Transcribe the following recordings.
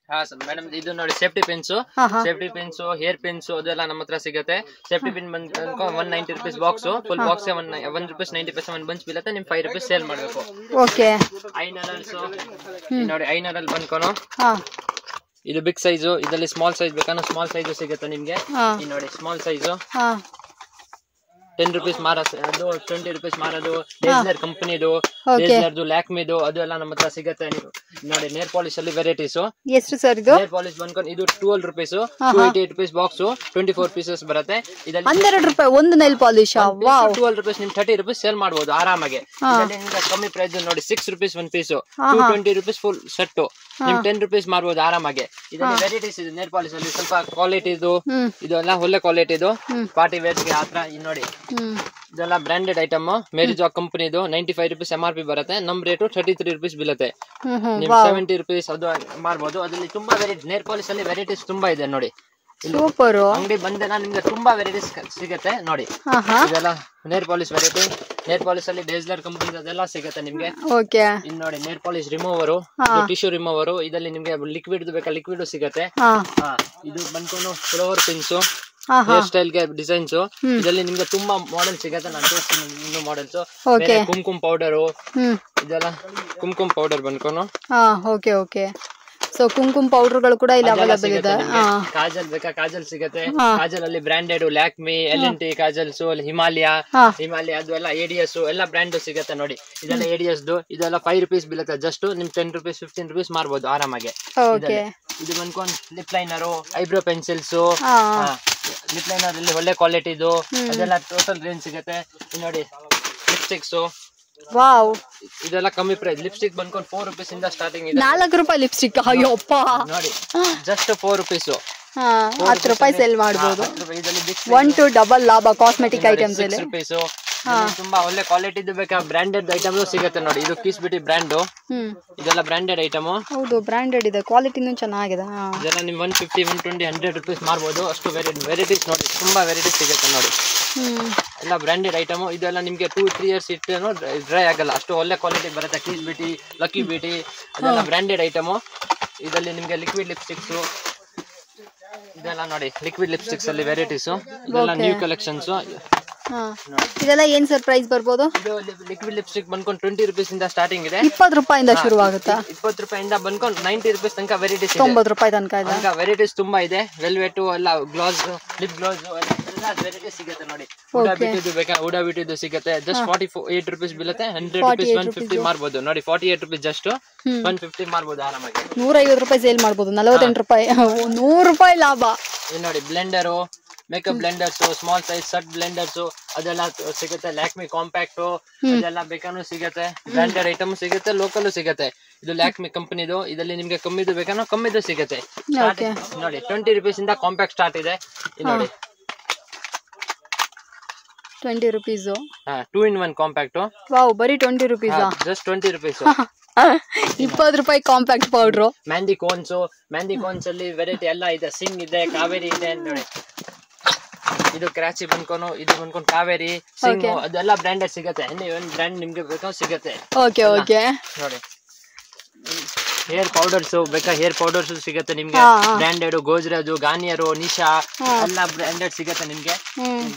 ಹಾ sir madam ಇದು ನೋಡಿ ಸೇಫ್ಟಿ ಪಿನ್ಸ್ ಹಾ ಹಾ ಸೇಫ್ಟಿ ಪಿನ್ಸ್ ಹೇರ್ ಪಿನ್ಸ್ ಅದೆಲ್ಲ ನಮ್ಮ ಹತ್ರ ಸಿಗುತ್ತೆ ಸೇಫ್ಟಿ ಪಿನ್ ಬಂದ್ one ninety rupees box full box one one rupees ninety paise one bunch ಬೀಳುತ್ತೆ ನಿಮ್ ಫೈವ್ ರುಪೀಸ್ ಸೇಲ್ ಮಾಡಬೇಕು ಓಕೆ ಐನರಲ್ಸ್ ನೋಡಿ ಐನರಲ್ಲಿ ಬಂದ್ಕೊನು ಹಾ ಇದು ಬಿಗ್ ಸೈಜು ಇದರಲ್ಲಿ ಸ್ಮಾಲ್ ಸೈಜ್ ಬೇಕಂದ್ರೆ ಸ್ಮಾಲ್ ಸೈಜು ಸಿಗುತ್ತೆ ನಿಮ್ಗೆ ಹಾ ಇದು ನೋಡಿ ಸ್ಮಾಲ್ ಸೈಜು ಹಾ ಟೆನ್ ರುಪೀಸ್ ಮಾರ ಅದು ಟ್ವೆಂಟಿ ರುಪೀಸ್ ಮಾರೋದು ಡೇಸ್ಲರ್ ಕಂಪನಿದು Okay. ಡೇಸ್ಲರ್ದು ಲ್ಯಾಕ್ಮಿದು ಅದು ಎಲ್ಲ ನಮ್ಮ ಹತ್ರ ಸಿಗುತ್ತೆ ನೀವು ನೋಡಿ ನೇರ್ ಪಾಲಿಶ್ ಅಲ್ಲಿ ವೆರೈಟೀಸ್ ಎಷ್ಟು ಸರ್ ಇದು ನೇರ್ ಪಾಲಿಶ್ ಬಂದ್ಕೊಂಡು ಇದು twelve rupees two eighty eight rupees box twenty four pieces ಬರುತ್ತೆ ಇದರಲ್ಲಿ ಹನ್ನೆರಡು ರೂಪಾಯಿ ಒಂದು nail polish wow twelve rupees ನಿಮ್ ಥರ್ಟಿ ರುಪೀಸ್ ಸೇಲ್ ಮಾಡಬಹುದು ಆರಾಮಾಗಿ ಇದರಲ್ಲಿ ನಿಮ್ಗೆ ಕಮ್ಮಿ ಪ್ರೈಸ್ ನೋಡಿ six rupees one piece two twenty rupees full set ನಿಮ್ ಟೆನ್ ರುಪೀಸ್ ಮಾರ್ಬೋದು ಆರಾಮಾಗಿ ಇದರಲ್ಲಿ ವೆರೈಟೀಸ್ ಇದೆ ನೇರ್ ಪಾಲಿಶ್ ಅಲ್ಲಿ ಸ್ವಲ್ಪ ಕ್ವಾಲಿಟಿ ಇದು ಹ್ಮ್ ಇದೆಲ್ಲ ಒಳ್ಳೆ ಕ್ವಾಲಿಟಿ ಇದು ಪಾರ್ಟಿ ವೇರ್ಸ್ಗೆ ಆತರ ಇದು ನೋಡಿ ಹ್ಮ್ ಇದೆಲ್ಲ ಬ್ರಾಂಡೆಡ್ ಐಟಮ್ ಮೇರಿಜಾ ಕಂಪನಿದು ninety five rupees M R P ಬರುತ್ತೆ ನಮ್ ರೇಟು ಥರ್ಟಿ ತ್ರೀ ರುಪೀಸ್ ಬೀಳುತ್ತೆ ಹ್ಮ್ ಹ್ಮ್ ನಿಮ್ ಸೆವೆಂಟಿ ರುಪೀಸ್ ಅದು ಮಾರ್ಬೋದು ಅದರಲ್ಲಿ ತುಂಬಾ ವೆರೈಟಿ ನೇರ್ ಪಾಲಿಶ್ ಅಲ್ಲಿ ವೆರೈಟೀಸ್ ತುಂಬಾ ಇದೆ ನೋಡಿ ಸೂಪರು ಅಂಗಡಿ ಬಂದೆಲ್ಲ ನಿಮ್ಗೆ ತುಂಬಾ ವೆರೈಟೀಸ್ ಸಿಗುತ್ತೆ ನೋಡಿ ಹಾ ಹಾ ಇದೆಲ್ಲ ನೇರ್ ಪಾಲಿಶ್ ವೆರೈಟಿ ನೇರ್ ಪಾಲಿಶ್ ಅಲ್ಲಿ ಡೇಸ್ಲರ್ ಕಂಪನಿ ಅದೆಲ್ಲ ಸಿಗುತ್ತೆ ನಿಮ್ಗೆ ಓಕೆ ಇಲ್ಲಿ ನೋಡಿ ನೇರ್ ಪಾಲಿಶ್ ರಿಮೂವರು ಟಿಶ್ಯೂ ರಿಮೂವರು ಇದರಲ್ಲಿ ನಿಮ್ಗೆ ಲಿಕ್ವಿಡ್ ಬೇಕಾ ಲಿಕ್ವಿಡ್ ಸಿಗುತ್ತೆ ಹಾ ಹಾ ಇದು ಬಂದ್ಕೊಂಡು ಫ್ಲವರ್ ಪಿನ್ಸು ಹಾ ಹಾ ಹೇರ್ ಸ್ಟೈಲ್ ಗೆ ಡಿಸೈನ್ಸ್ ಇದರಲ್ಲಿ ನಿಮ್ಗೆ ತುಂಬಾ ಮಾಡೆಲ್ ಸಿಗುತ್ತೆ ನಾನು ತೋರಿಸ್ತೀನಿ ಇನ್ನು ಮಾಡೆಲ್ಸ್ ಓಕೆ ಕುಂಕುಮ್ ಪೌಡರು ಹ್ಮ್ ಇದೆಲ್ಲ ಕುಂಕುಮ್ ಪೌಡರ್ ಬಂದ್ಕೊಂಡು ಹಾ ಓಕೆ ಓಕೆ ಸೊ ಕುಂಕುಮ್ ಪೌಡರ್ಗಳು ಕೂಡ ಇಲ್ಲಿ ಅದೆಲ್ಲ ಅವೈಲೇಬಲ್ ಸಿಗುತ್ತೆ ಇದೆ ನಿಮ್ಗೆ. ಹಾ ಕಾಜಲ್ ಬೇಕಾ ಕಾಜಲ್ ಸಿಗುತ್ತೆ ಹಾ. ಕಾಜಲ್ ಅಲ್ಲಿ branded Lakme L N T ಕಾಜಲ್ಸ್ ಹಿಮಾಲಯ ಹಾ ಹಿಮಾಲಯ ಅದು ಎಲ್ಲ ಎಡಿಎಸ್ ಎಲ್ಲ ಬ್ರ್ಯಾಂಡ್ ಸಿಗುತ್ತೆ ನೋಡಿ ಇದೆಲ್ಲ ಎಡಿಎಸ್ ಇದೆಲ್ಲ ಫೈವ್ ರುಪೀಸ್ ಬೀಳುತ್ತೆ ಜಸ್ಟ್ ನಿಮ್ ಟೆನ್ ರುಪೀಸ್ ಫಿಫ್ಟೀನ್ ರುಪೀಸ್ ಮಾರ್ಬೋದು ಆರಾಮಾಗಿ ಓಕೆ ಇದು ಬಂದ್ಕೊಂಡು ಲಿಪ್ ಲೈನರು ಐಬ್ರೋ ಪೆನ್ಸಿಲ್ಸ್ ಹಾ ಲಿಪ್ ಲೈನರ್ ಅಲ್ಲಿ ಒಳ್ಳೆ ಕ್ವಾಲಿಟಿ ಇದು ಅದೆಲ್ಲ ಟೋಟಲ್ ರೇಂಜ್ ಸಿಗುತ್ತೆ ಇದು ನೋಡಿ ಲಿಪ್ಸ್ಟಿಕ್ಸ್ ವಾವ್ ಇದೆಲ್ಲ ಕಮ್ಮಿ ಪ್ರೈಸ್ ಲಿಪ್ಸ್ಟಿಕ್ ಬಂದ್ಕೊಂಡು ಫೋರ್ ರುಪೀಸ್ ಇಂದ ಸ್ಟಾರ್ಟಿಂಗ್ ಇದೆ ನಾಲ್ಕು ರೂಪಾಯಿ ಲಿಪ್ಸ್ಟಿಕ್ ಅಯ್ಯಪ್ಪ ನೋಡಿ ಜಸ್ಟ್ ಫೋರ್ ರುಪೀಸ್ ಹಾ ಹತ್ತು ರೂಪಾಯಿ ಸೆಲ್ ಮಾಡ್ಬೋದು ಇದರಲ್ಲಿ ಬಿಗ್ ಒನ್ ಟು ಡಬಲ್ ಲಾಭ ಕಾಸ್ಮೆಟಿಕ್ ಐಟಮ್ಸ್ ಅಲ್ಲಿ ರುಪೀಸ್ ತುಂಬಾ ಒಳ್ಳೆ ಕ್ವಾಲಿಟಿ ಬೇಕಾ ಬ್ರಾಂಡೆಡ್ ಐಟಮ್ ಸಿಗುತ್ತೆ ನೋಡಿ ಇದು ಕಿಸ್ ಬಿಟಿ ಬ್ರ್ಯಾಂಡ್ ಹ್ಮ್ ಇದೆಲ್ಲ ಬ್ರಾಂಡೆಡ್ ಐಟಮ್ ಹೌದು ಬ್ರಾಂಡೆಡ್ ಇದೆ ಕ್ವಾಲಿಟಿನೂ ಚೆನ್ನಾಗಿದೆ ಹಾ ಇದೆಲ್ಲ ನಿಮ್ one fifty one twenty hundred rupees ಮಾರ್ಬೋದು ಅಷ್ಟು ವೆರೈಟಿ ವೆರೈಟೀಸ್ ನೋಡಿ ತುಂಬಾ ವೆರೈಟೀಸ್ ಸಿಗುತ್ತೆ ನೋಡಿ ಹ್ಮ್ ಎಲ್ಲ ಬ್ರಾಂಡೆಡ್ ಐಟಮ್ ಇದೆಲ್ಲ ನಿಮ್ಗೆ ಟೂ ತ್ರೀ ಇಯರ್ಸ್ ಇಟ್ಟು ಡ್ರೈ ಆಗಲ್ಲ ಅಷ್ಟು ಒಳ್ಳೆ ಕ್ವಾಲಿಟಿ ಬರುತ್ತೆ ಕೀಸ್ ಬಿಟಿ ಲಕ್ಕಿ ಬಿಟಿ ಅದೆಲ್ಲ ಬ್ರಾಂಡೆಡ್ ಐಟಮ್ ಇದರಲ್ಲಿ ನಿಮ್ಗೆ ಲಿಕ್ವಿಡ್ ಲಿಪ್ಸ್ಟಿಕ್ಸ್ ಇದೆಲ್ಲ ನೋಡಿ ಲಿಕ್ವಿಡ್ ಲಿಪ್ಸ್ಟಿಕ್ಸ್ ಅಲ್ಲಿ ವೆರೈಟೀಸ್ ಇದೆಲ್ಲ ನ್ಯೂ ಕಲೆಕ್ಷನ್ಸ್ ಹಾ ಇದೆಲ್ಲ ಏನ್ ಸರ್ ಪ್ರೈಸ್ ಬರ್ಬೋದು ಇದು ಲಿಕ್ವಿಡ್ ಲಿಪ್ಸ್ಟಿಕ್ ಬಂದ್ಕೊಂಡು ಟ್ವೆಂಟಿ ರುಪೀಸ್ ಇಂದ ಸ್ಟಾರ್ಟಿಂಗ್ ಇದೆ ಇಪ್ಪತ್ತು ರೂಪಾಯಿಂದ ಶುರುವಾಗುತ್ತಾ ಇಪ್ಪತ್ತು ರೂಪಾಯಿಯಿಂದ ಬಂದ್ಕೊಂಡು ನೈಂಟಿ ರುಪೀಸ್ ತನಕ ವೆರೈಟೀಸ್ ಇದೆ ತೊಂಬತ್ತು ರೂಪಾಯಿ ತನಕ ಇದೆ ತನಕ ವೆರೈಟೀಸ್ ತುಂಬಾ ಇದೆ ವೆಲ್ವೆಟ್ ಎಲ್ಲ ಗ್ಲೌಸ್ ಲಿಪ್ ಗ್ಲೌಸ್ ಎಲ್ಲ ವೆರೈಟಿ ಸಿಗುತ್ತೆ ನೋಡಿ ಉಡಾ ಬಿಟ್ಟಿದ್ದು ಬೇಕಾ ಉಡಾ ಬಿಟ್ಟಿದ್ದು ಸಿಗುತ್ತೆ ಜಸ್ಟ್ ಫಾರ್ಟಿ ಏಟ್ ರುಪೀಸ್ ಬೀಳುತ್ತೆ ಹಂಡ್ರೆಡ್ ರುಪೀಸ್ ಒನ್ ಫಿಫ್ಟಿ ಮಾರ್ಬೋದು ನೋಡಿ forty eight rupees just one fifty ಮಾರ್ಬೋದು ಆರಾಮಾಗಿ ನೂರೈವತ್ತು ರೂಪಾಯಿ ಸೇಲ್ ಮಾಡ್ಬೋದು ನಲವತ್ತೆಂಟು ರೂಪಾಯಿ ನೂರು ರೂಪಾಯಿ ಲಾಭ ಇದು ನೋಡಿ blender makeup blenders small size set blenders ಅದೆಲ್ಲ ಸಿಗುತ್ತೆ ಲ್ಯಾಕ್ಮಿ ಕಾಂಪ್ಯಾಕ್ಟ್ ಅದೆಲ್ಲ ಬೇಕಾನು ಸಿಗುತ್ತೆ ಬ್ರಾಂಡೆಡ್ ಐಟಮ್ ಸಿಗುತ್ತೆ ಲೋಕಲ್ ಸಿಗುತ್ತೆ ಇದು ಲ್ಯಾಕ್ಮಿ ಕಂಪನಿದು ಇದರಲ್ಲಿ ನಿಮ್ಗೆ ಕಮ್ಮಿದು ಬೇಕಾನೋ ಕಮ್ಮಿದು ಸಿಗುತ್ತೆ Starting- ನೋಡಿ ಟ್ವೆಂಟಿ ರುಪೀಸ್ ಇಂದ ಕಾಂಪ್ಯಾಕ್ಟ್ ಸ್ಟಾರ್ಟ್ ಇದೆ ಇದು ನೋಡಿ twenty rupees two in one compact wow ಬರೀ ಟ್ವೆಂಟಿ ರುಪೀಸಾ ಜಸ್ಟ್ ಟ್ವೆಂಟಿ ರುಪೀಸ್ ಇಪ್ಪತ್ತು ರೂಪಾಯಿ compact powder mehndi cones mehndi cones ಅಲ್ಲಿ ವೆರೈಟಿ ಎಲ್ಲ ಇದೆ ಸಿಂಗ್ ಇದೆ ಕಾವೇರಿ ಇದೆ ನೋಡಿ ಇದು ಕ್ರಾಚಿ ಬಂದ್ಕೊಂಡು ಇದು ಬಂದ್ಕೊಂಡು ಕಾವೇರಿ ಸಿಂಗ್ ಅದೆಲ್ಲ ಬ್ರ್ಯಾಂಡೆಡ್ ಸಿಗುತ್ತೆ ಒಂದು ಬ್ರ್ಯಾಂಡ್ ನಿಮ್ಗೆ ಬೇಕೋ ಸಿಗುತ್ತೆ ಓಕೆ ಓಕೆ ನೋಡಿ ಹೇರ್ ಪೌಡರ್ಸ್ ಬೇಕಾ ಹೇರ್ ಪೌಡರ್ಸ್ ಸಿಗುತ್ತೆ ನಿಮ್ಗೆ ಹಾ, ಹಾ. ಬ್ರ್ಯಾಂಡೆಡ್ ಗೋಜ್ರಾಜು ಗಾನಿಯರು ನಿಶಾ ಎಲ್ಲ ಬ್ರ್ಯಾಂಡೆಡ್ ಸಿಗುತ್ತೆ ನಿಮ್ಗೆ ಹ್ಮ್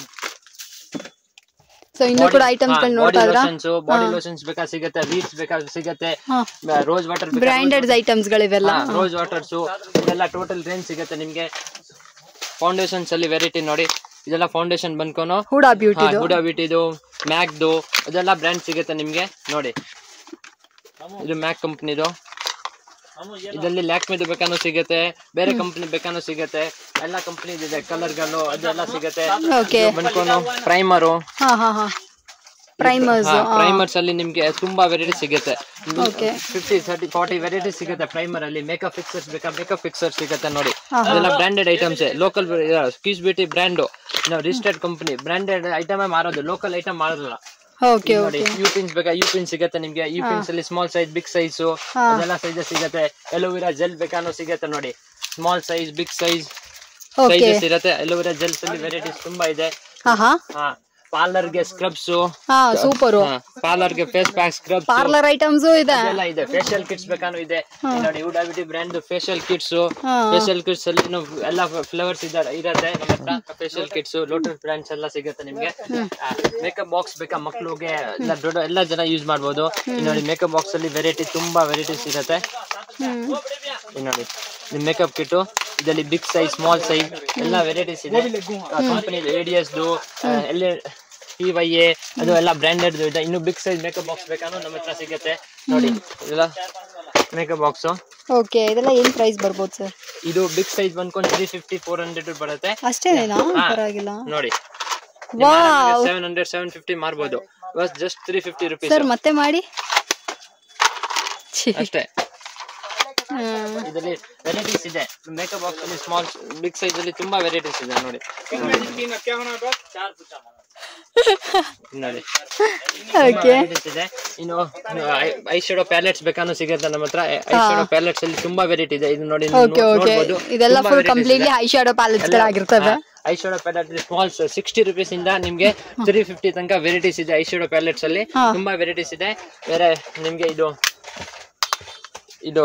ಸೊ ಇನ್ನೂ ಕೂಡ ಐಟಮ್ಸ್ ಗಳು ಬಾಡಿ ನೋಡ್ತಾ ಇದ್ರ ಲೋಷನ್ಸ್ ಬಾಡಿ ಲೋಷನ್ಸ್ ಬೇಕಾ ಸಿಗುತ್ತೆ ವೀಟ್ಸ್ ಬೇಕಾ ಸಿಗುತ್ತೆ ಹಾ. ರೋಸ್ ವಾಟರ್ ಬ್ರಾಂಡೆಡ್ ಐಟಮ್ಸ್ ಗಳಿವೆಲ್ಲ ರೋಸ್ ವಾಟರ್ಸ್ ಇದೆಲ್ಲ ಟೋಟಲ್ ರೇಂಜ್ ಸಿಗುತ್ತೆ ನಿಮ್ಗೆ ಫೌಂಡೇಶನ್ಸ್ ಅಲ್ಲಿ ವೆರೈಟಿ ನೋಡಿ ಇದೆಲ್ಲ ಫೌಂಡೇಶನ್ ಬಂದ್ಕೊನು ಹೂಡಾ ಬ್ಯೂಟಿ ಹುಡಾ ಬಿಟ್ಟಿದು ಮ್ಯಾಕ್ದು ಅದೆಲ್ಲ ಬ್ರ್ಯಾಂಡ್ ಸಿಗುತ್ತೆ ನಿಮ್ಗೆ ನೋಡಿ ಇದು ಮ್ಯಾಕ್ ಕಂಪ್ನಿದು ಇದರಲ್ಲಿ ಲ್ಯಾಕ್ಮಿದು ಬೇಕಾನು ಸಿಗುತ್ತೆ ಬೇರೆ ಕಂಪ್ನಿ ಬೇಕಾನು ಸಿಗುತ್ತೆ ಎಲ್ಲ ಕಂಪ್ನಿ ಇದೆ ಕಲರ್ಗಳು ಅದೆಲ್ಲ ಸಿಗುತ್ತೆ ಓಕೆ ಬಂದ್ಕೊಂಡು ಪ್ರೈಮರು ಹಾ ಹಾ ಹಾ ಪ್ರೈಮರ್ಸ್ ಪ್ರೈಮರ್ಸ್ ಅಲ್ಲಿ ನಿಮ್ಗೆ ತುಂಬಾ ವೆರೈಟಿ ಸಿಗುತ್ತೆ okay fifty thirty forty variety ಸಿಗುತ್ತೆ ಪ್ರೈಮರ್ ಅಲ್ಲಿ ಮೇಕಪ್ ಫಿಕ್ಸರ್ಸ್ ಬೇಕಾ ಮೇಕಪ್ ಫಿಕ್ಸರ್ ಸಿಗುತ್ತೆ ನೋಡಿ ಅದೆಲ್ಲ ಬ್ರಾಂಡೆಡ್ ಐಟಮ್ಸ್ ಲೋಕಲ್ ಕ್ಯೂಸ್ ಬ್ಯೂಟಿ ಬ್ರ್ಯಾಂಡು ನಾವು ರಿಜಿಸ್ಟರ್ಡ್ ಕಂಪನಿ ಬ್ರಾಂಡೆಡ್ ಐಟಮೇ ಮಾರೋದು ಲೋಕಲ್ ಐಟಮ್ ಮಾರೋದಿಲ್ಲ ಓಕೆ ನೋಡಿ ಯು ಪಿನ್ಸ್ ಬೇಕಾ ಯು ಪಿನ್ ಸಿಗುತ್ತೆ ನಿಮ್ಗೆ ಯು ಪಿನ್ಸ್ ಅಲ್ಲಿ ಸ್ಮಾಲ್ ಸೈಜ್ ಬಿಗ್ ಸೈಜ್ ಅದೆಲ್ಲ ಸೈಜ್ ಸಿಗುತ್ತೆ ಎಲೋವಿರಾ ಜೆಲ್ ಬೇಕಾನು ಸಿಗುತ್ತೆ ನೋಡಿ small size big size okay sizes ಇರುತ್ತೆ ಎಲೋವಿರಾ ಜೆಲ್ಸ್ ಅಲ್ಲಿ ವೆರೈಟೀಸ್ ತುಂಬಾ ಇದೆ ಹಾ ಹಾ ಹಾ ಪಾರ್ಲರ್ ಗೆ ಸ್ಕ್ರಬ್ಸ್ ಹಾ ಸೂಪರು ಪಾರ್ಲರ್ ಗೆ face pack scrubs parlour items ಇದೆ ಎಲ್ಲ ಇದೆ ಫೇಶಿಯಲ್ ಕಿಟ್ಸ್ ಬೇಕಾನು ಇದೆ ಇಲ್ಲಿ ನೋಡಿ ಯುಡಾಬಿಟಿ ಬ್ರ್ಯಾಂಡ್ ಫೇಶಿಯಲ್ ಕಿಟ್ಸ್ ಹಾ. ಫೇಶಿಯಲ್ ಕಿಟ್ಸ್ ಅಲ್ಲಿ ಇನ್ನು ಎಲ್ಲ ಫ್ಲೇವರ್ಸ್ ಇದಾರೆ ಇರತ್ತೆ ನಮ್ಮ ಹತ್ರ ಫೇಶಿಯಲ್ ಕಿಟ್ಸ್ ಲೋಟಸ್ ಬ್ರ್ಯಾಂಡ್ಸ್ ಎಲ್ಲ ಸಿಗುತ್ತೆ ನಿಮ್ಗೆ ಮೇಕಪ್ ಬಾಕ್ಸ್ ಬೇಕಾ ಮಕ್ಳಿಗೆ ಎಲ್ಲ ದೊಡ್ಡ ಎಲ್ಲ ಜನ ಯೂಸ್ ಮಾಡ್ಬೋದು ಇಲ್ಲಿ ನೋಡಿ ಮೇಕಪ್ ಬಾಕ್ಸ್ ಅಲ್ಲಿ ವೆರೈಟಿ ತುಂಬಾ ವೆರೈಟೀಸ್ ಇರುತ್ತೆ ಹ್ಮ್ ಇಲ್ಲಿ ನೋಡಿ ನಿಮ್ ಮೇಕಪ್ ಕಿಟ್ಟು ಇದರಲ್ಲಿ ಬಿಗ್ ಸೈಜ್ ಸ್ಮಾಲ್ ಸೈಜ್ ಎಲ್ಲ ವೆರೈಟೀಸ್ ಇದೆ ಕಂಪನಿ ಎಡಿಎಸ್ ಎಲ್ಲ ಪಿ ವೈ ಎ ಅದು ಎಲ್ಲ ಬ್ರ್ಯಾಂಡೆಡ್ ಇದೆ ಇನ್ನು ಬಿಗ್ ಸೈಜ್ ಮೇಕಪ್ ಬಾಕ್ಸ್ ಬೇಕಾದ್ರೂ ನಮ್ಮ ಹತ್ರ ಸಿಗುತ್ತೆ ನೋಡಿ ಇದೆಲ್ಲ ಮೇಕಪ್ ಬಾಕ್ಸ್ ಓಕೆ ಇದೆಲ್ಲ ಏನ್ ಪ್ರೈಸ್ ಬರ್ಬೋದು ಸರ್ ಇದು ಬಿಗ್ ಸೈಜ್ ಬಂದ್ಕೊಂಡು ತ್ರೀ ಫಿಫ್ಟಿ ಫೋರ್ ಹಂಡ್ರೆಡ್ ಬರುತ್ತೆ ಅಷ್ಟೇನೇನಾ ಹಾ. ಪರವಾಗಿಲ್ಲ ನೋಡಿ wow seven hundred seven fifty ಮಾರ್ಬೋದು ಬಸ್ just three fifty rupees sir ಮತ್ತೆ ಮಾಡಿ ಛೀ. ಅಷ್ಟೇ ಹ್ಮ್. ಇದರಲ್ಲಿ ವೆರೈಟೀಸ್ ಇದೆ ಮೇಕಪ್ ಬಾಕ್ಸ್ ಅಲ್ಲಿ ಸ್ಮಾಲ್ ಬಿಗ್ ಸೈಜ್ ಅಲ್ಲಿ ತುಂಬಾ ವೆರೈಟೀಸ್ ಇದೆ ನೋಡಿ ನೋಡಿ ಓಕೆ varieties ಇದೆ ಇನ್ನು ಐ ಶೇಡೋ ಪ್ಯಾಲೆಟ್ಸ್ ಬೇಕಾನು ಸಿಗುತ್ತೆ ನಮ್ಮ ಹತ್ರ ಐ ಶೇಡೋ ಪ್ಯಾಲೆಟ್ಸ್ ಅಲ್ಲಿ ತುಂಬಾ ವೆರೈಟಿ ಇದೆ ಇದು ನೋಡಿ ನೀವು ಓಕೆ ಓಕೆ ನೋಡ್ಬೋದು. ಇದೆಲ್ಲ ತುಂಬಾ ಫುಲ್ varieties ಕಂಪ್ಲೀಟ್ಲಿ ಇದೆ. ಐ ಶಾಡೋ ಪ್ಯಾಲೆಟ್ಸ್ ಗಳಾಗಿರ್ತವೆ eye shadow palette small sixty rupees ಇಂದ ನಿಮ್ಗೆ ತ್ರೀ ಫಿಫ್ಟಿ ತನಕ ವೆರೈಟೀಸ್ ಇದೆ ಐ ಶೇಡೋ ಪ್ಯಾಲೆಟ್ಸ್ ಅಲ್ಲಿ ಹಾ. ತುಂಬಾ ವೆರೈಟೀಸ್ ಇದೆ ಬೇರೆ ನಿಮ್ಗೆ ಇದು ಇದು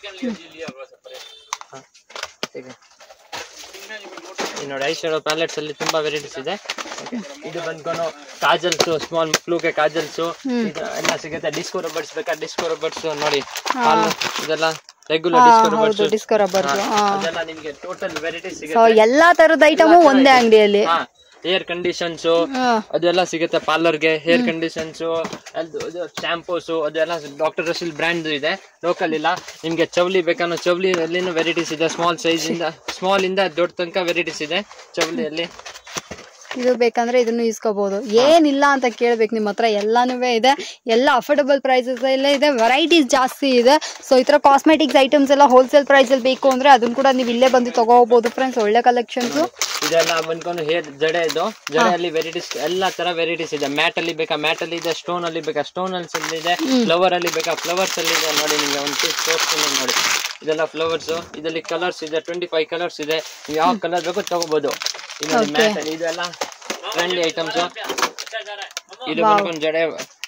ಹಾ, ಈಗ. ಇದು ನೋಡಿ ಐ ಶೇಡೋ ಪ್ಯಾಲೆಟ್ಸ್ ಅಲ್ಲಿ ತುಂಬಾ ವೆರೈಟೀಸ್ ಇದೆ Okay. ಇದು ಬಂದ್ಕೊಂಡು ಕಾಜಲ್ಸ್ ಸ್ಮಾಲ್ ಮಕ್ಳಿಗೆ ಕಾಜಲ್ಸ್ ಇದು ಎಲ್ಲ ಸಿಗುತ್ತೆ ಡಿಸ್ಕೋ ರಬ್ಬರ್ಸ್ ಬೇಕಾ ಡಿಸ್ಕೋ ರಬ್ಬರ್ಸ್ ನೋಡಿ ಹಾಲು ಇದೆಲ್ಲ ರೆಗ್ಯುಲರ್ ಡಿಸ್ಕೋ ರಬ್ಬರ್ಸ್ ಹೌದು ಡಿಸ್ಕೋ ರಬ್ಬರ್ಸ್ ಅದೆಲ್ಲ ನಿಮ್ಗೆ ಟೋಟಲ್ ವೆರೈಟೀಸ್ ಸೊ ಸಿಗುತ್ತೆ ಎಲ್ಲಾ ತರದ ಐಟಮು ಒಂದೇ ಅಂಗಡಿಯಲ್ಲಿ ಹೇರ್ ಕಂಡೀಷನ್ಸ್ ಹಾ. ಅದೆಲ್ಲ ಸಿಗುತ್ತೆ ಪಾರ್ಲರ್ಗೆ ಹೇರ್ ಕಂಡೀಷನ್ಸ್ ಶಾಂಪೂಸ್ ಅದೆಲ್ಲ ಡಾಕ್ಟರ್ ರಶಿಲ್ ಬ್ರ್ಯಾಂಡ್ ಇದೆ ಲೋಕಲ್ ಇಲ್ಲ ನಿಮ್ಗೆ ಚೌಲಿ ಬೇಕಾನೋ ಚೌಲಿ ಅಲ್ಲಿನೂ ವೆರೈಟೀಸ್ ಇದೆ ಸ್ಮಾಲ್ ಸೈಜ್ ಇಂದ ಸ್ಮಾಲ್ ಇಂದ ದೊಡ್ಡ ತನಕ ವೆರೈಟೀಸ್ ಇದೆ ಚೌಲಿಯಲ್ಲಿ ಇದು ಬೇಕಂದ್ರೆ ಇದನ್ನು ಇಸ್ಕೋಬಹುದು ಏನಿಲ್ಲ ಅಂತ ಕೇಳ್ಬೇಕು ನಿಮ್ಮ ಹತ್ರ ಎಲ್ಲಾನು ಇದೆ ಎಲ್ಲ ಅಫೋರ್ಡಬಲ್ ಪ್ರೈಸಸ್ ಎಲ್ಲ ಇದೆ ವೆರೈಟೀಸ್ ಜಾಸ್ತಿ ಇದೆ ಸೊ ಈ ತರ ಕಾಸ್ಮೆಟಿಕ್ಸ್ ಐಟಮ್ಸ್ ಎಲ್ಲ ಹೋಲ್ಸೇಲ್ ಪ್ರೈಸ್ ಅಲ್ಲಿ ಬೇಕು ಅಂದ್ರೆ ಅದನ್ನ ಕೂಡ ನೀವು ಇಲ್ಲೇ ಬಂದು ತಗೋಬಹುದು ಫ್ರೆಂಡ್ಸ್ ಒಳ್ಳೆ ಕಲೆಕ್ಷನ್ಸ್ ಇದೆಲ್ಲ ಬಂದ್ಕೊಂಡು ಹೇರ್ ಜಡೆ ಇದು ಜಡೆಯಲ್ಲಿ ವೆರೈಟೀಸ್ ಎಲ್ಲಾ ತರ ವೆರೈಟೀಸ್ ಇದೆ ಮ್ಯಾಟ್ ಅಲ್ಲಿ ಬೇಕಾ ಮ್ಯಾಟ್ ಅಲ್ಲಿ ಇದೆ ಸ್ಟೋನ್ ಅಲ್ಲಿ ಬೇಕಾ ಸ್ಟೋನ್ ಅಲ್ಲಿ ಇದೆ ಫ್ಲವರ್ ಅಲ್ಲಿ ಬೇಕಾ ಫ್ಲವರ್ಸ್ ಅಲ್ಲಿ ಇದೆ ನೋಡಿ ನಿಮ್ಗೆ ಒಂದು ಪೀಸ್ ತೋರಿಸ್ತೀನಿ ನೋಡಿ ಇದೆಲ್ಲ ಫ್ಲವರ್ಸ್ ಇದರಲ್ಲಿ ಕಲರ್ಸ್ ಇದೆ ಟ್ವೆಂಟಿ ಫೈವ್ ಕಲರ್ಸ್ ಇದೆ ನೀವು ಯಾವ ಕಲರ್ ಬೇಕು ತಗೋಬಹುದು ಇದು ನೋಡಿ Okay. ಮ್ಯಾಟ್ ಅಲ್ಲಿ ಇದೆಲ್ಲ ಟ್ರೆಂಡಿ ಐಟಮ್ಸ್ ಇದು ಬಂದ್ಕೊಂಡು ಜಡೆ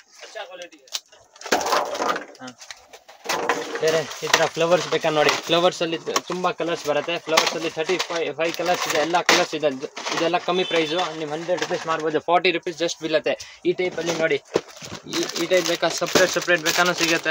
ಹ. ಬೇರೆ ಈ ತರ ಫ್ಲವರ್ಸ್ ಬೇಕಾ ನೋಡಿ ಫ್ಲವರ್ಸ್ ಅಲ್ಲಿ ತ- ತುಂಬಾ ಕಲರ್ಸ್ ಬರುತ್ತೆ ಫ್ಲವರ್ಸ್ ಅಲ್ಲಿ ಥರ್ಟಿ ಫೈವ್ ಫೈವ್ ಕಲರ್ಸ್ ಇದೆ ಎಲ್ಲ ಕಲರ್ಸ್ ಇದೆ ಇದು- ಇದೆಲ್ಲ ಕಮ್ಮಿ ಪ್ರೈಸು ನೀವು ಹಂಡ್ರೆಡ್ ರುಪೀಸ್ ಮಾಡ್ಬೋದು ಫಾರ್ಟಿ ರುಪೀಸ್ ಜಸ್ಟ್ ಬೀಳುತ್ತೆ ಈ ಟೈಪ್ ಅಲ್ಲಿ ನೋಡಿ ಈ- ಈ ಟೈಪ್ ಬೇಕಾ ಸಪ್ರೇಟ್ ಸಪ್ರೇಟ್ ಬೇಕಾನೂ ಸಿಗುತ್ತೆ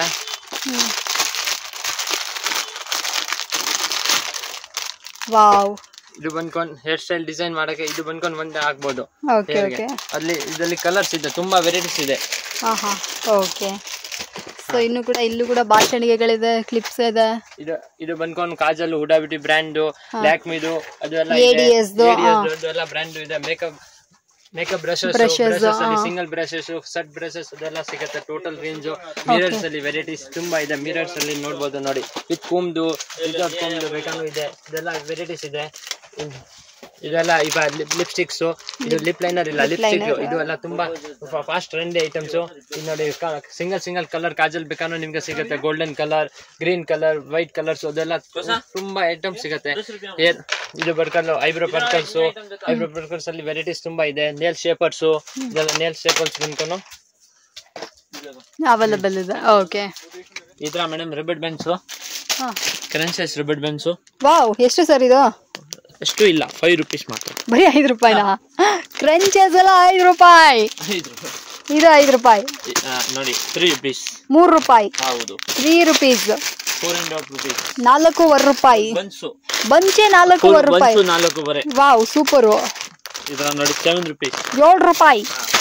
ವಾವ್ ಇದು ಬಂದ್ಕೊಂಡು ಹೇರ್ ಸ್ಟೈಲ್ ಡಿಸೈನ್ ಮಾಡಕ್ಕೆ ಇದು ಬಂದ್ಕೊಂಡು ಒಂದೇ ಆಗ್ಬೋದು ಓಕೆ ಹೇರ್ಗೆ. ಓಕೆ ಅಲ್ಲಿ ಇದರಲ್ಲಿ ಕಲರ್ಸ್ ಇದೆ ತುಂಬಾ ವೆರೈಟೀಸ್ ಇದೆ ಹಾ ಹಾ ಓಕೆ ಸೊ ಇನ್ನು ಕೂಡ ಇಲ್ಲೂ ಕೂಡ ಬಾಚಣಿಗೆಗಳಿದೆ ಕ್ಲಿಪ್ಸ್ ಇದೆ ಇದು ಇದು ಬಂದ್ಕೊಂಡು ಕಾಜಲ್ ಹುಡಾಬಿಟಿ ಬ್ರ್ಯಾಂಡ್ ಲ್ಯಾಕ್ಮಿದು ಅದು ಎಲ್ಲ ADS ದು, ಹಾ. ಎಲ್ಲ ಬ್ರ್ಯಾಂಡ್ ಇದೆ makeup makeup brushes Brushes, brushes ಅಲ್ಲಿ ಹಾ. ಸಿಂಗಲ್ ಬ್ರಷಸ್ ಸೆಟ್ ಬ್ರಷಸ್ ಅದೆಲ್ಲ ಸಿಗುತ್ತೆ ಟೋಟಲ್ ರೇಂಜ್ ಮಿರರ್ಸ್ ಅಲ್ಲಿ ವೆರೈಟೀಸ್ ತುಂಬಾ ಇದೆ ಮಿರರ್ಸ್ ಅಲ್ಲಿ ನೋಡ್ಬೋದು ನೋಡಿ ವಿತ್ ಕುಮ್ದು ವಿತೌಟ್ ಕುಮ್ದು ಬೇಕಾದ್ರೂ ಇದೆ ಇದೆಲ್ಲ ವೆರೈಟೀಸ್ ಇದೆ ಇನ್- ಇದೆಲ್ಲ ಈಗ ಲಿಪ್ಸ್ಟಿಕ್ಸ್ ಇದು ಲಿಪ್ ಲೈನರ್ ಇಲ್ಲ ಲಿಪ್ಸ್ಟಿಕ್ ಇದು ಎಲ್ಲ ತುಂಬಾ ಫಾಸ್ಟ್ ಟ್ರೆಂಡಿ ಐಟಮ್ಸ್ ಇದು ನೋಡಿ ಸಿಂಗಲ್ ಸಿಂಗಲ್ ಕಲರ್ ಕಾಜಲ್ ಬೇಕಾದ್ರೂ ನಿಮ್ಗೆ ಸಿಗುತ್ತೆ golden colour green colour white colours ಅದೆಲ್ಲ ತುಂಬಾ ಐಟಮ್ಸ್ ಸಿಗುತ್ತೆ ಏನ್- ಇದು ಬರ್ಕಲ್ ಐಬ್ರೋ ಪರ್ಕಲ್ಸ್ ಐಬ್ರೋ ಪರ್ಕಲ್ಸ್ ಅಲ್ಲಿ ವೆರೈಟೀಸ್ ತುಂಬಾ ಇದೆ ನೇಲ್ ಶೇಪರ್ಸ್ ಇದೆಲ್ಲ ನೇಲ್ ಶೇಪರ್ಸ್ ಬಂದ್ಕೊಂಡು ಅವೈಲಬಲ್ ಇದೆ ಓಕೆ ಈ ತರ ಮೇಡಮ್ ರಿಬಡ್ ಬೆನ್ಸ್ ಹಾ ಕ್ರಂಚಸ್ ರಿಬಡ್ ಬೆನ್ಸ್ ವಾವ್ ಎಷ್ಟು ಸರ್ ಇದು ಅಷ್ಟು ಇಲ್ಲ ಫೈವ್ ರುಪೀಸ್ ಮಾತ್ರ ಬರೀ ಐದು ರೂಪಾಯಿನಾ ಕ್ರಂಚಸ್ ಎಲ್ಲ ಐದು ರೂಪಾಯಿ ಐದು ರೂಪಾಯಿ ಇದು ಐದು ರೂಪಾಯಿ ಆ, ನೋಡಿ ತ್ರೀ ರುಪೀಸ್ ಮೂರು ರೂಪಾಯಿ ಹೌದು three rupees four and half rupees ನಾಲ್ಕೂವರೆ ರೂಪಾಯಿ ಬನ್ಸು ಬಂಚೆ ನಾಲ್ಕೂವರೆ ರೂಪಾಯಿ ಬನ್ಸು ನಾಲ್ಕೂವರೆ ವಾವ್ ಸೂಪರು ಇದರ ನೋಡಿ ಸೆವೆನ್ ರುಪೀಸ್ ಏಳು ರೂಪಾಯಿ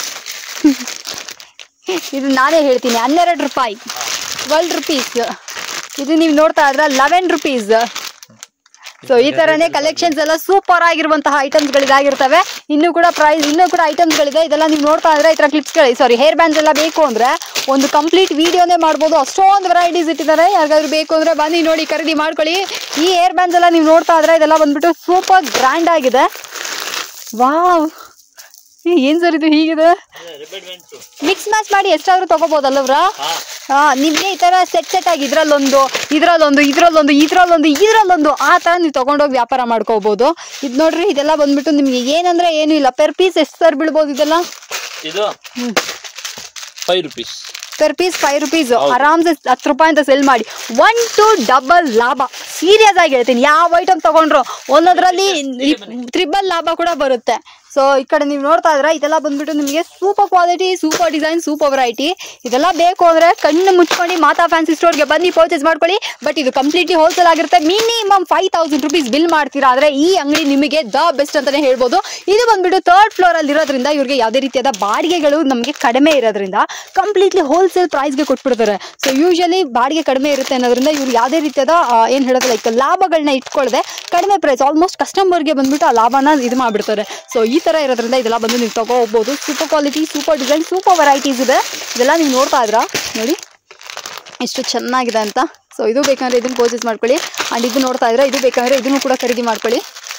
ಇದು ನಾನೇ ಹೇಳ್ತೀನಿ ಹನ್ನೆರಡು ರೂಪಾಯಿ ಟ್ವೆಲ್ ರುಪೀಸ್ ಇದು ನೀವು ನೋಡ್ತಾ ಇದ್ರ ಲೆವೆನ್ ರುಪೀಸ್ ಸೊ ಈ ತರನೇ ಕಲೆಕ್ಷನ್ಸ್ ಎಲ್ಲ ಸೂಪರ್ ಆಗಿರುವಂತಹ ಐಟಮ್ಸ್ ಗಳಿದಾಗಿರ್ತವೆ ಇನ್ನು ಕೂಡ ಪ್ರೈಸ್ ಇನ್ನೂ ಕೂಡ ಐಟಮ್ಸ್ ಗಳಿದೆ ಇದೆಲ್ಲ ನೀವು ನೋಡ್ತಾ ಇದ್ರೆ ಈ ತರ ಕ್ಲಿಪ್ಸ್ ಗಳು ಸಾರಿ ಹೇರ್ ಬ್ಯಾಂಡ್ಸ್ ಎಲ್ಲ ಬೇಕು ಅಂದ್ರೆ ಒಂದು ಕಂಪ್ಲೀಟ್ ವಿಡಿಯೋನೇ ಮಾಡ್ಬೋದು ಅಷ್ಟೊಂದು ವೆರೈಟೀಸ್ ಇಟ್ಟಿದ್ದಾರೆ ಯಾರಿಗಾದ್ರೂ ಬೇಕು ಅಂದ್ರೆ ಬನ್ನಿ ನೋಡಿ ಖರೀದಿ ಮಾಡ್ಕೊಳ್ಳಿ ಈ ಹೇರ್ ಬ್ಯಾಂಡ್ಸ್ ಎಲ್ಲ ನೀವು ನೋಡ್ತಾ ಇದ್ರೆ ಇದೆಲ್ಲ ಬಂದ್ಬಿಟ್ಟು ಸೂಪರ್ ಗ್ರ್ಯಾಂಡ್ ಆಗಿದೆ ವಾವ್ ಏ, ಏನ್ ಸರ್ ಇದು ಹೀಗಿದೆ ರಿಬೆಡ್ ವೆಂಟ್ಸು ಮಿಕ್ಸ್ ಮ್ಯಾಚ್ ಮಾಡಿ ಎಷ್ಟಾದ್ರೂ ತಗೋಬೋದಲ್ಲವ್ರಾ ಹಾ ಹಾ ನಿಮ್ಗೆ ಈ ತರ ಸೆಟ್ ಸೆಟ್ ಆಗಿ ಇದ್ರಲ್ಲೊಂದು ಇದ್ರಲ್ಲೊಂದು ಇದ್ರಲ್ಲೊಂದು ಇದ್ರಲ್ಲೊಂದು ಇದ್ರಲ್ಲೊಂದು ಆ ತರ ನೀವು ತಗೊಂಡೋಗಿ ವ್ಯಾಪಾರ ಮಾಡ್ಕೋಬಹುದು ಇದ್ ನೋಡ್ರಿ ಇದೆಲ್ಲ ಬಂದ್ಬಿಟ್ಟು ನಿಮ್ಗೆ ಏನಂದ್ರೆ ಏನು ಇಲ್ಲ ಪರ್ ಪೀಸ್ ಎಷ್ಟು ಸರ್ ಬೀಳ್ಬೋದು ಇದೆಲ್ಲ ಇದು five rupees per piece five rupees ಆರಾಮ್ಸೆ ಹತ್ತು ರೂಪಾಯಿ ಅಂತ ಸೆಲ್ ಮಾಡಿ ಒನ್ ಟು ಡಬಲ್ ಲಾಭ ಸೀರಿಯಸ್ ಆಗಿ ಹೇಳ್ತೀನಿ ಯಾವ ಐಟಮ್ ತಗೊಂಡ್ರು ಒಂದೊಂದ್ರಲ್ಲಿ ತ್ರಿಬಲ್ ಲಾಭ ಕೂಡ ಬರುತ್ತೆ ಸೊ ಈ ಕಡೆ ನೀವು ನೋಡ್ತಾ ಇದ್ರ ಇದೆಲ್ಲ ಬಂದ್ಬಿಟ್ಟು ನಿಮಗೆ super quality super design super variety ಇದೆಲ್ಲ ಬೇಕು ಅಂದ್ರೆ ಕಣ್ಣು ಮುಚ್ಕೊಂಡು ಮಾತಾ ಫ್ಯಾನ್ಸಿ ಸ್ಟೋರ್ಗೆ ಬನ್ನಿ ಪರ್ಚೇಸ್ ಮಾಡ್ಕೊಳ್ಳಿ ಬಟ್ ಇದು ಕಂಪ್ಲೀಟ್ಲಿ ಹೋಲ್ಸೇಲ್ ಆಗಿರುತ್ತೆ minimum five thousand rupees bill ಮಾಡ್ತೀರಾ ಆದ್ರೆ ಈ ಅಂಗಡಿ ನಿಮಗೆ ದ ಬೆಸ್ಟ್ ಅಂತಾನೆ ಹೇಳ್ಬೋದು ಇದು ಬಂದ್ಬಿಟ್ಟು ಥರ್ಡ್ ಫ್ಲೋರ್ ಅಲ್ಲಿ ಇರೋದ್ರಿಂದ ಇವ್ರಿಗೆ ಯಾವುದೇ ರೀತಿಯಾದ ಬಾಡಿಗೆಗಳು ನಮಗೆ ಕಡಿಮೆ ಇರೋದ್ರಿಂದ ಕಂಪ್ಲೀಟ್ಲಿ ಹೋಲ್ಸೇಲ್ ಪ್ರೈಸ್ಗೆ ಕೊಟ್ಬಿಡ್ತಾರೆ ಸೊ ಯೂಶಲಿ ಬಾಡಿಗೆ ಕಡಿಮೆ ಇರುತ್ತೆ ಅನ್ನೋದ್ರಿಂದ ಇವ್ರು ಯಾವುದೇ ರೀತಿಯಾದ ಆ, ಏನ್ ಹೇಳೋದು ಲೈಕ್ ಲಾಭಗಳನ್ನ ಇಟ್ಕೊಳ್ಳದೆ ಕಡಿಮೆ ಪ್ರೈಸ್ ಆಲ್ಮೋಸ್ಟ್ ಕಸ್ಟಮರ್ಗೆ ಬಂದ್ಬಿಟ್ಟು ಆ ಲಾಭನ ಇದು ಮಾಡ್ಬಿಡ್ತಾರೆ ಸೊ ಈ ತರ ಇರೋದ್ರಿಂದ ಇದೆಲ್ಲ ಬಂದು ನೀವು ತಗೋ ಹೋಗ್ಬೋದು super quality super design super varieties ಇದೆ ಇದೆಲ್ಲ ನೀವು ನೋಡ್ತಾ ಇದ್ರಾ ನೋಡಿ ಎಷ್ಟು ಚೆನ್ನಾಗಿದೆ ಅಂತ ಸೊ ಇದು ಬೇಕಂದ್ರೆ ಇದನ್ನ ಪರ್ಚೇಸ್ ಮಾಡ್ಕೊಳ್ಳಿ ಆ್ಯಂಡ್ ಇದು ನೋಡ್ತಾ ಇದ್ರೆ ಇದು ಬೇಕಂದ್ರೆ ಇದನ್ನು ಕೂಡ ಖರೀದಿ ಮಾಡ್ಕೊಳ್ಳಿ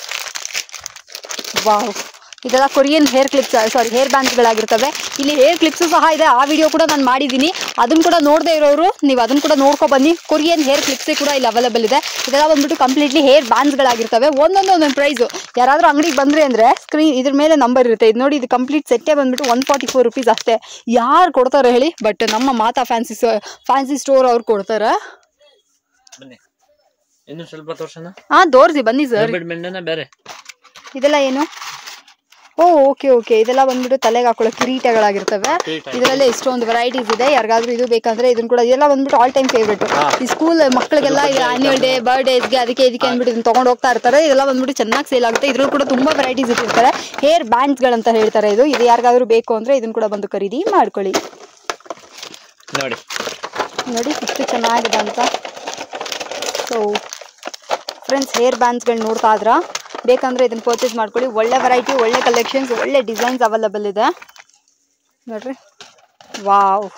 ವಾವ್ ಇದೆಲ್ಲ Korean hair clips sorry hair ಬ್ಯಾಂಡ್ಸ್ಗಳಾಗಿರ್ತವೆ ಇಲ್ಲಿ ಹೇರ್ ಕ್ಲಿಪ್ಸು ಸಹ ಇದೆ ಆ ವಿಡಿಯೋ ಕೂಡ ನಾನು ಮಾಡಿದ್ದೀನಿ ಅದನ್ನು ಕೂಡ ನೋಡದೇ ಇರೋರು ನೀವು ಅದನ್ನು ಕೂಡ ನೋಡ್ಕೊ ಬನ್ನಿ ಕೊರಿಯನ್ ಹೇರ್ ಕ್ಲಿಪ್ಸೇ ಕೂಡ ಇಲ್ಲಿ ಅವೈಲೇಬಲ್ ಇದೆ ಇದೆಲ್ಲ ಬಂದ್ಬಿಟ್ಟು ಕಂಪ್ಲೀಟ್ಲಿ ಹೇರ್ ಬ್ಯಾಂಡ್ಸ್ಗಳಾಗಿರ್ತವೆ ಒಂದೊಂದು ಒಂದೊಂದು ಪ್ರೈಸು ಯಾರಾದರೂ ಅಂಗಡಿಗೆ ಬಂದರೆ ಅಂದರೆ ಸ್ಕ್ರೀನ್ ಇದ್ರ ಮೇಲೆ ನಂಬರ್ ಇರುತ್ತೆ ಇದು ನೋಡಿ ಇದು ಕಂಪ್ಲೀಟ್ ಸೆಟ್ಟೇ ಬಂದ್ಬಿಟ್ಟು ಒನ್ ಫಾರ್ಟಿ ಫೋರ್ ರುಪೀಸ್ ಅಷ್ಟೇ ಯಾರು ಕೊಡ್ತಾರೆ ಹೇಳಿ ಬಟ್ ನಮ್ಮ ಮಾತಾ ಫ್ಯಾನ್ಸಿ ಫ್ಯಾನ್ಸಿ ಸ್ಟೋರ್ ಅವ್ರು ಕೊಡ್ತಾರೆ ಬನ್ನಿ ಇನ್ನು ಸ್ವಲ್ಪ ತೋರ್ಸೋಣ ಹಾಂ ತೋರಿಸಿ ಬನ್ನಿ ಸರ್ ರಿಬೆಡ್ ಮೆಂಡನ ಬೇರೆ ಇದೆಲ್ಲ ಏನು ಓ ಓಕೆ ಓಕೆ ಇದೆಲ್ಲ ಬಂದ್ಬಿಟ್ಟು ತಲೆಗೆ ಹಾಕೊಳ್ಳೋ ಕಿರೀಟಗಳಾಗಿರ್ತವೆ ಕಿರೀಟ. ಇದರಲ್ಲಿ ಎಷ್ಟೊಂದು ವೆರೈಟೀಸ್ ಇದೆ ಯಾರಿಗಾದ್ರೂ ಇದು ಬೇಕಂದ್ರೆ ಇದನ್ನ ಕೂಡ ಇದೆಲ್ಲ ಬಂದ್ಬಿಟ್ಟು ಆಲ್ ಟೈಮ್ ಫೇವ್ರೇಟ್ ಹಾ. ಈ ಸ್ಕೂಲ್ ಮಕ್ಕಳಿಗೆಲ್ಲ ಆನ್ಯುವಲ್ ಡೇ ಬರ್ಡೇಸ್ಗೆ ಅದಕ್ಕೆ ಇದಕ್ಕೆ ಅಂದ್ಬಿಟ್ಟು ಇದನ್ನ ತಗೊಂಡು ಹೋಗ್ತಾ ಇರ್ತಾರೆ ಇದೆಲ್ಲ ಬಂದ್ಬಿಟ್ಟು ಚೆನ್ನಾಗಿ ಸೇಲ್ ಆಗುತ್ತೆ ಇದ್ರಲ್ಲಿ ಕೂಡ ತುಂಬಾ ವೆರೈಟೀಸ್ ಇಟ್ಟಿರ್ತಾರೆ ಹೇರ್ ಬ್ಯಾಂಡ್ಸ್ಗಳಂತ ಹೇಳ್ತಾರೆ ಇದು ಇದು ಯಾರಿಗಾದ್ರೂ ಬೇಕು ಅಂದ್ರೆ ಇದನ್ನ ಕೂಡ ಬಂದು ಖರೀದಿ ಮಾಡ್ಕೊಳ್ಳಿ ನೋಡಿ ನೋಡಿ ಎಷ್ಟು ಚೆನ್ನಾಗಿದೆ ಅಂತ ಸೊ ಫ್ರೆಂಡ್ಸ್ ಹೇರ್ ಬ್ಯಾಂಡ್ಸ್ಗಳು ನೋಡ್ತಾ ಇದ್ರ ಬೇಕಂದ್ರೆ ಇದನ್ನ ಪರ್ಚೇಸ್ ಮಾಡ್ಕೊಳ್ಳಿ ಒಳ್ಳೆ ವೆರೈಟಿ ಒಳ್ಳೆ ಕಲೆಕ್ಷನ್ಸ್ ಒಳ್ಳೆ ಡಿಸೈನ್ಸ್ ಅವೈಲಬಲ್ ಇದೆ ನೋಡ್ರಿ ವಾವ್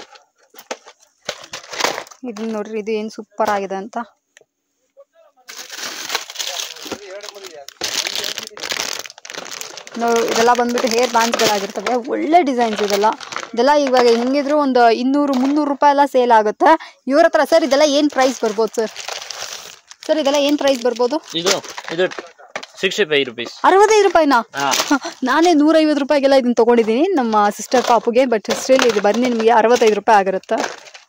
ಇದು ನೋಡ್ರಿ ಇದು ಏನು ಸೂಪರ್ ಆಗಿದೆ ಅಂತ ನೋ- ಇದೆಲ್ಲ ಬಂದ್ಬಿಟ್ಟು ಹೇರ್ ಬ್ಯಾಂಡ್ಸ್ಗಳಾಗಿರ್ತವೆ ಒಳ್ಳೆ ಡಿಸೈನ್ಸ್ ಇದೆಲ್ಲ ಇದೆಲ್ಲ ಇವಾಗ ಹೆಂಗಿದ್ರು ಒಂದು ಇನ್ನೂರು ಮುನ್ನೂರು ರೂಪಾಯಿ ಎಲ್ಲ ಸೇಲ್ ಆಗುತ್ತೆ ಇವ್ರ ಹತ್ರ ಸರ್ ಇದೆಲ್ಲ ಏನು ಪ್ರೈಸ್ ಬರ್ಬೋದು ಸರ್ ಸರ್ ಇದೆಲ್ಲ ಏನು ಪ್ರೈಸ್ ಬರ್ಬೋದು ಇದು ಇದು ಸಿಕ್ಸ್ಟಿ ಫೈವ್ ರುಪೀಸ್ ಅರವತ್ತೈದು ರೂಪಾಯಿನಾ ಹಾ ನಾನೇ ನೂರೈವತ್ತು ರೂಪಾಯಿಗೆಲ್ಲ ಇದನ್ನ ತೊಗೊಂಡಿದ್ದೀನಿ ನಮ್ಮ ಸಿಸ್ಟರ್ ಪಾಪುಗೆ ಬಟ್ ಸ್ಟಿಲ್ ಇದು ಬನ್ನಿ ನಿಮಗೆ ಅರವತ್ತೈದು ರೂಪಾಯಿ ಆಗಿರುತ್ತೆ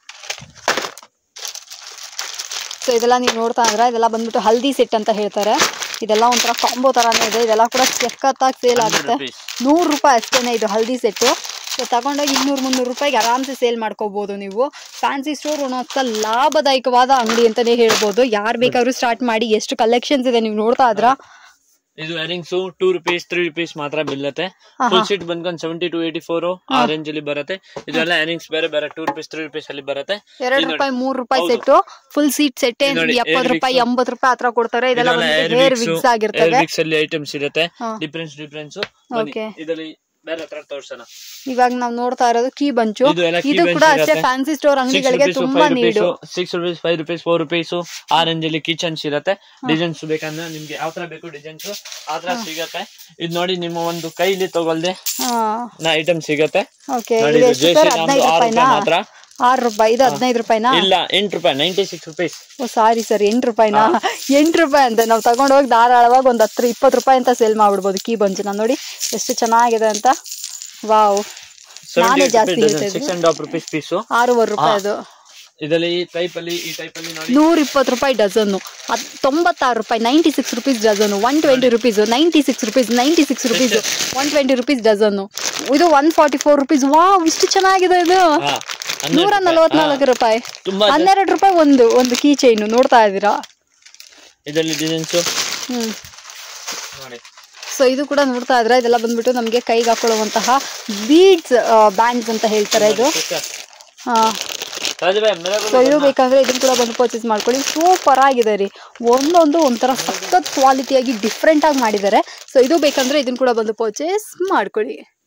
ಸೊ ಇದೆಲ್ಲ ನೀವು ನೋಡ್ತಾ ಇದ್ರೆ ಇದೆಲ್ಲ ಬಂದ್ಬಿಟ್ಟು ಹಲ್ದಿ ಸೆಟ್ ಅಂತ ಹೇಳ್ತಾರೆ ಇದೆಲ್ಲ ಒಂಥರ ಕಾಂಬೋ ಥರನೇ ಇದೆ ಇದೆಲ್ಲ ಕೂಡ ಸಖತ್ತಾಗಿ ಸೇಲ್ ಆಗುತ್ತೆ rupees. ನೂರು ರೂಪಾಯಿ ಅಷ್ಟೇನೆ ಇದು ಹಲ್ದಿ ಸೆಟ್ಟು ಸೊ ತಗೊಂಡೋಗಿ ಇನ್ನೂರು ಮುನ್ನೂರು ರೂಪಾಯಿಗೆ ಆರಾಮ್ಸೆ ಸೇಲ್ ಮಾಡ್ಕೋಬೋದು ನೀವು ಫ್ಯಾನ್ಸಿ ಸ್ಟೋರ್ ಅನ್ನೋತ್ತ ಲಾಭದಾಯಕವಾದ ಅಂಗಡಿ ಅಂತಲೇ ಹೇಳ್ಬೋದು ಯಾರು ಬೇಕಾದ್ರೂ ಸ್ಟಾರ್ಟ್ ಮಾಡಿ ಎಷ್ಟು ಕಲೆಕ್ಷನ್ಸ್ ಇದೆ ನೀವು ನೋಡ್ತಾ ಇದ್ರಾ ಇದು earrings two rupees three rupees ಮಾತ್ರ ಬೀಳುತ್ತೆ ಆಹಾ. ಫುಲ್ ಸೀಟ್ ಬಂದ್ಕೊಂಡು ಸೆವೆಂಟಿ ಟು ಏಯ್ಟಿ ಫೋರ್ ಆ ರೇಂಜ್ ಅಲ್ಲಿ ಬರುತ್ತೆ ಇದೆಲ್ಲ ಇಯರಿಂಗ್ಸ್ ಬೇರೆ ಬೇರೆ ಟೂ ರುಪೀಸ್ ತ್ರೀ ರುಪೀಸ್ ಅಲ್ಲಿ ಬರುತ್ತೆ ಎರಡು ಇದು ನೋಡಿ. ರೂಪಾಯಿ ಮೂರು ರೂಪಾಯಿ ಹೌದು. ಸೆಟ್ಟು ಫುಲ್ ಸೀಟ್ ಸೆಟ್ಟೆ ಇದು ನೋಡಿ, ಎಪ್ಪತ್ತು air ರೂಪಾಯಿ wigs. ಎಂಬತ್ತು ರೂಪಾಯಿ ಹತ್ರ ಕೊಡ್ತಾರೆ ಇದೆಲ್ಲ ಇದೆಲ್ಲ ಬಂದ್ಬಿಟ್ಟು air hair wigs, wigs air ಆಗಿರ್ತವೆ wigs ಅಲ್ಲಿ ಐಟಮ್ಸ್ ಇರುತ್ತೆ ಹಾ. Difference difference Okay. ಇದರಲ್ಲಿ ಬೇರೆ ಹತ್ರ ತೋರ್ಸೋಣ ಇವಾಗ ನಾವು ನೋಡ್ತಾ ಇರೋದು ಕೀ ಬಂಚು ಇದು ಎಲ್ಲ key ಇದು bench ಕೂಡ ಅಷ್ಟೇ ಇರುತ್ತೆ. ಫ್ಯಾನ್ಸಿ ಸ್ಟೋರ್ ಅಂಗಡಿಗಳಿಗೆ ತುಂಬಾ ನೀಡು six rupees five rupees four rupees ಆ ರೇಂಜ್ ಅಲ್ಲಿ ಕಿಚನ್ಸ್ ಇರುತ್ತೆ ಡಿಸೈನ್ಸ್ ಬೇಕಂದ್ರೆ ನಿಮ್ಗೆ ಯಾವ ತರ ಬೇಕು ಡಿಸೈನ್ಸ್ ಆ ತರ ಸಿಗತ್ತೆ ಇದು ನೋಡಿ ನಿಮ್ಮ ಒಂದು ಕೈಲಿ ತಗೊಳ್ದೆ ಹಾ ನಾ ಐಟಮ್ ಸಿಗತ್ತೆ ಓಕೆ ನೋಡಿ ಇದು ಇದು ಎಷ್ಟು ಜೆ ಸರ್ ಸಿ ಹದಿನೈದು ಆರು ರೂಪಾಯಿನಾ ರೂಪಾಯಿ ಮಾತ್ರ ಆರು ರೂಪಾಯಿ ಇದು ಹದಿನೈದು ರೂಪಾಯಿನಾ ಇಲ್ಲ ಎಂಟು ರೂಪಾಯಿ ninety six rupees oh sorry sir ಎಂಟು ರೂಪಾಯಿನಾ ಎಂಟು ರೂಪಾಯಿ ಅಂತ ನಾವು ತಗೊಂಡು ಹೋಗಿ ಧಾರಾಳವಾಗಿ ಒಂದು ಹತ್ತು ಇಪ್ಪತ್ತು ರೂಪಾಯಿ ಅಂತ ಸೇಲ್ ಮಾಡ್ಬಿಡ್ಬೋದು ಕೀ ಬಂಚು ನೋಡಿ ಎಷ್ಟು ಚೆನ್ನಾಗಿದೆ ಅಂತ ವಾವ್ ನಾನೇ ಜಾಸ್ತಿ ಹೇಳ್ತಾ ಸಿಕ್ಸ್ ಇದ್ದೀನಿ ಅಂಡ್ ಹಾಫ್ ರುಪೀಸ್ ಪೀಸು ಆರೂವರೆ ರೂಪಾಯಿ ಅದು ಇದರಲ್ಲಿ ಈ ಟೈಪ್ ಅಲ್ಲಿ ಈ ಟೈಪ್ ಅಲ್ಲಿ ನೋಡಿ ನೂರ ಇಪ್ಪತ್ತು ರೂಪಾಯಿ ಡಜನ್ನು ಅದು ತೊಂಬತ್ತಾರು ರೂಪಾಯಿ ninety six rupees dozen one twenty rupees ninety six rupees ninety six rupees one twenty rupees dozen ಇದು one forty four rupees wow ಇಷ್ಟು ಚೆನ್ನಾಗಿದೆ ಇದು ಹಾ, ನೂರ ಹನ್ನೆರಡು ನಲವತ್ನಾಲ್ಕು ರೂಪಾಯಿ. ರೂಪಾಯಿ ಹಾ, ತುಂಬಾ ಜಾ- ಹನ್ನೆರಡು ರೂಪಾಯಿ ಒಂದು ಒಂದು ಕೀ ಚೈನು ನೋಡ್ತಾ ಇದ್ದೀರಾ ಇದರಲ್ಲಿ ಡಿಸೈನ್ಸ್ ಹ್ಮ್ ನೋಡಿ ಸೊ ಇದು ಕೂಡ ನೋಡ್ತಾ ಇದ್ರೆ ಇದೆಲ್ಲ ಬಂದ್ಬಿಟ್ಟು ನಮಗೆ ಕೈಗೆ ಹಾಕೊಳ್ಳುವಂತಹ ಬೀಡ್ಸ್ ಬ್ಯಾಂಡ್ಸ್ ಅಂತ ಹೇಳ್ತಾರೆ ಇದು ಹಾ ರಾಜಭಾಯ್ ಮೇರೆ ಸೊ ಇದು ಬೇಕಂದ್ರೆ ಇದನ್ನ ಕೂಡ ಬಂದು ಪರ್ಚೇಸ್ ಮಾಡ್ಕೊಳ್ಳಿ ಸೂಪರ್ ಆಗಿದೆ ರೀ ಒಂದೊಂದು ಒಂಥರ ಸಖತ್ ಕ್ವಾಲಿಟಿಯಾಗಿ ಡಿಫ್ರೆಂಟ್ ಆಗಿ ಮಾಡಿದ್ದಾರೆ ಸೊ ಇದು ಬೇಕಂದ್ರೆ ಇದನ್ನ ಕೂಡ ಬಂದು ಪರ್ಚೇಸ್ ಮಾಡ್ಕೊಳ್ಳಿ